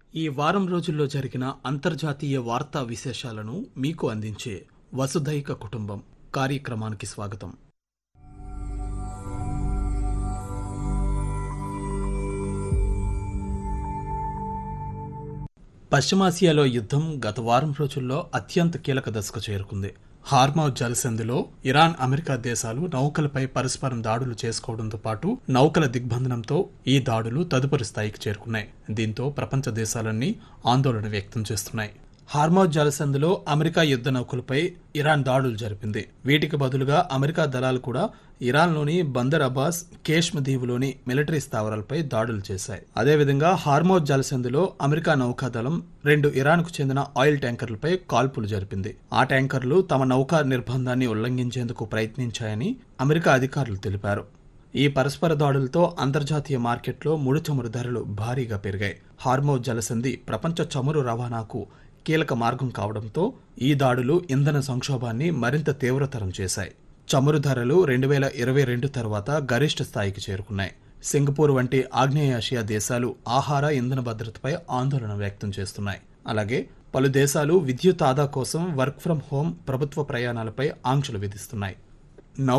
ఈ వారం రోజుల్లో జరిగిన అంతర్జాతీయ వార్తా విశేషాలను మీకు అందించే వసుధైక కుటుంబం కార్యక్రమానికి స్వాగతం పశ్చిమాసియాలో యుద్ధం గత వారం రోజుల్లో అత్యంత కీలక దశకు చేరుకుంది హార్మౌ జలసంధిలో ఇరాన్ అమెరికా దేశాలు నౌకలపై పరస్పరం దాడులు చేసుకోవడంతో పాటు నౌకల దిగ్బంధనంతో ఈ దాడులు తదుపరి స్థాయికి చేరుకున్నాయి దీంతో ప్రపంచ దేశాలన్నీ ఆందోళన వ్యక్తం చేస్తున్నాయి హార్మౌజ్ జలసంధిలో అమెరికా యుద్ధ నౌకలపై ఇరాన్ దాడులు జరిపింది వీటికి బదులుగా అమెరికా దళాలు కూడా ఇరాన్లోని బందర్ అబ్బాస్ కేష్మ దీవులోని మిలిటరీ స్థావరాలపై దాడులు చేశాయి అదేవిధంగా హార్మౌజ్ జలసంధిలో అమెరికా నౌకాదళం రెండు ఇరాన్కు చెందిన ఆయిల్ ట్యాంకర్లపై కాల్పులు జరిపింది ఆ ట్యాంకర్లు తమ నౌకా నిర్బంధాన్ని ఉల్లంఘించేందుకు ప్రయత్నించాయని అమెరికా అధికారులు తెలిపారు ఈ పరస్పర దాడులతో అంతర్జాతీయ మార్కెట్లో ముడి చమురు ధరలు భారీగా పెరిగాయి హార్మౌజ్ జలసంధి ప్రపంచ చమురు రవాణాకు కీలక మార్గం కావడంతో ఈ దాడులు ఇంధన సంక్షోభాన్ని మరింత తీవ్రతరం చేశాయి చమురు ధరలు రెండు వేల ఇరవై రెండు తర్వాత గరిష్ట స్థాయికి చేరుకున్నాయి సింగపూర్ వంటి ఆగ్నేయాసియా దేశాలు ఆహార ఇంధన భద్రతపై ఆందోళన వ్యక్తం చేస్తున్నాయి అలాగే పలు దేశాలు విద్యుత్ ఆదా కోసం వర్క్ ఫ్రం హోం ప్రభుత్వ ప్రయాణాలపై ఆంక్షలు విధిస్తున్నాయి